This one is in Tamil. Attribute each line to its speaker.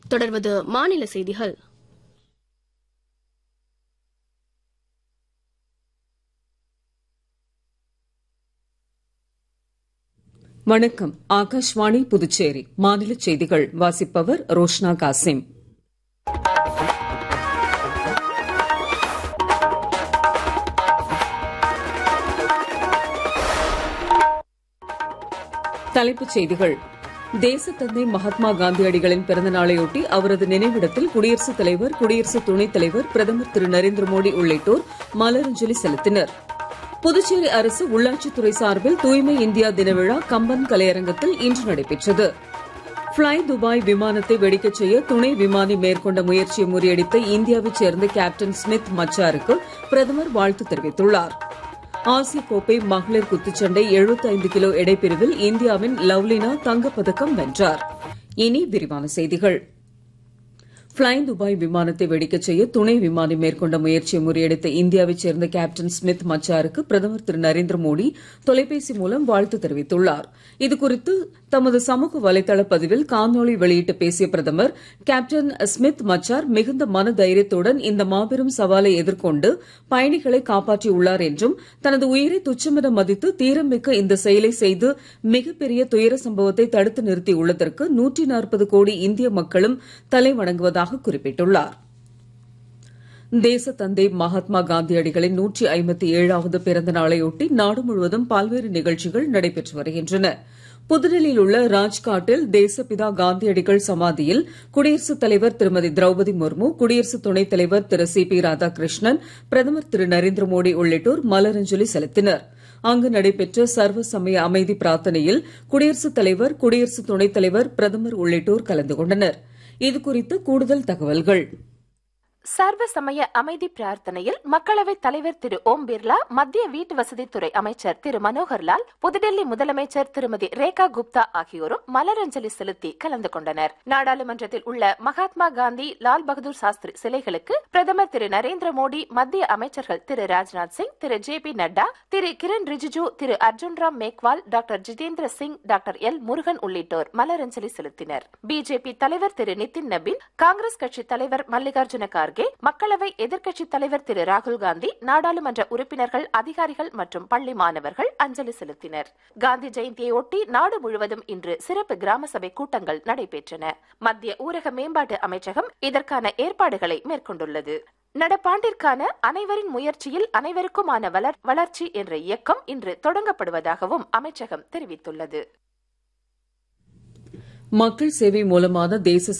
Speaker 1: தொடர்வது மாநில செய்திகள்
Speaker 2: வணக்கம் ஆகாஷ்வாணி புதுச்சேரி மாநில செய்திகள் வாசிப்பவர் ரோஷ்னா காசிம் தலைப்புச் செய்திகள் தேசத்தந்தை மகாத்மா காந்தியடிகளின் பிறந்த நாளையொட்டி அவரது நினைவிடத்தில் குடியரசுத் தலைவர் குடியரசு துணைத் தலைவர் பிரதமர் திரு நரேந்திர மோடி உள்ளிட்டோர் மலரஞ்சலி செலுத்தினர் புதுச்சேரி அரசு உள்ளாட்சித்துறை சார்பில் தூய்மை இந்தியா தின விழா கம்பன் கலையரங்கத்தில் இன்று நடைபெற்றது பிளை துபாய் விமானத்தை வெடிக்கச் செய்ய துணை விமானி மேற்கொண்ட முயற்சியை முறியடித்த இந்தியாவைச் சேர்ந்த கேப்டன் ஸ்மித் மச்சாருக்கு பிரதமர் வாழ்த்து தெரிவித்துள்ளார் ஆசிய கோப்பை மகளிர் குத்துச்சண்டை 75 கிலோ எடைப்பிரிவில் இந்தியாவின் லவ்லினா தங்கப்பதக்கம் வென்றார் இனி விரிவான செய்திகள் பிளை துபாய் விமானத்தை வெடிக்கச் செய்ய துணை விமானி மேற்கொண்ட முயற்சியை முறியடித்த இந்தியாவைச் சேர்ந்த கேப்டன் ஸ்மித் மச்சாருக்கு பிரதமர் திரு நரேந்திர மோடி தொலைபேசி மூலம் வாழ்த்து தெரிவித்துள்ளார் இதுகுறித்து தமது சமூக வலைதள பதிவில் காணொளி வெளியிட்டு பேசிய பிரதமர் கேப்டன் ஸ்மித் மச்சார் மிகுந்த மன தைரியத்துடன் இந்த மாபெரும் சவாலை எதிர்கொண்டு பயணிகளை காப்பாற்றியுள்ளார் என்றும் தனது உயிரை துச்சமென மதித்து தீரமிக்க இந்த செயலை செய்து மிகப்பெரிய துயர சம்பவத்தை தடுத்து நிறுத்தியுள்ளதற்கு நூற்றி நாற்பது கோடி இந்திய மக்களும் தலை வணங்குவதாக குறிப்பிட்டுள்ளார் தேசத்தந்தை மகாத்மா காந்தியடிகளின் நூற்றி ஐம்பத்தி ஏழாவது பிறந்த நாளையொட்டி நாடு முழுவதும் பல்வேறு நிகழ்ச்சிகள் நடைபெற்று வருகின்றன புதுடெல்லியில் உள்ள ராஜ்காட்டில் தேசப்பிதா காந்தியடிகள் சமாதியில் குடியரசுத் தலைவர் திருமதி திரௌபதி முர்மு குடியரசு துணைத் தலைவர் திரு சி பி ராதாகிருஷ்ணன் பிரதமர் திரு நரேந்திர மோடி உள்ளிட்டோர் மலரஞ்சலி செலுத்தினர் அங்கு நடைபெற்ற சர்வ சமய அமைதி பிரார்த்தனையில் குடியரசுத் தலைவர் குடியரசு துணைத் தலைவர் பிரதமர் உள்ளிட்டோர் கலந்து கொண்டனர் இதுகுறித்து கூடுதல் தகவல்கள்
Speaker 3: சர்வ சமய அமைதி பிரார்த்தனையில் மக்களவைத் தலைவர் திரு ஓம் பிர்லா மத்திய வீட்டு வசதித்துறை அமைச்சர் திரு மனோகர்லால் புதுடெல்லி முதலமைச்சர் திருமதி ரேகா குப்தா ஆகியோரும் மலரஞ்சலி செலுத்தி கலந்து கொண்டனர் நாடாளுமன்றத்தில் உள்ள மகாத்மா காந்தி லால் பகதூர் சாஸ்திரி சிலைகளுக்கு பிரதமர் திரு நரேந்திர மோடி மத்திய அமைச்சர்கள் திரு ராஜ்நாத் சிங் திரு ஜே பி நட்டா திரு கிரண் ரிஜிஜு திரு Arjun Ram Meghwal doctor Jitendra Singh doctor L Murugan உள்ளிட்டோர் மலரஞ்சலி செலுத்தினர் பிஜேபி தலைவர் திரு நிதின் நபின் காங்கிரஸ் கட்சி தலைவர் மல்லிகார்ஜுன கார்கே மக்களவை எதிர்க்கட்சித் தலைவர் திரு ராகுல் காந்தி நாடாளுமன்ற உறுப்பினர்கள் அதிகாரிகள் மற்றும் பள்ளி மாணவர்கள் அஞ்சலி செலுத்தினர் காந்தி ஜெயந்தியை ஒட்டி நாடு முழுவதும் இன்று சிறப்பு கிராம சபை கூட்டங்கள் நடைபெற்றன மத்திய ஊரக மேம்பாட்டு அமைச்சகம் இதற்கான ஏற்பாடுகளை மேற்கொண்டுள்ளது நடப்பாண்டிற்கான அனைவரின் முயற்சியில் அனைவருக்குமான வளர் வளர்ச்சி என்ற இயக்கம் இன்று தொடங்கப்படுவதாகவும் அமைச்சகம் தெரிவித்துள்ளது
Speaker 2: மக்கள் சேவை மூலமான தேச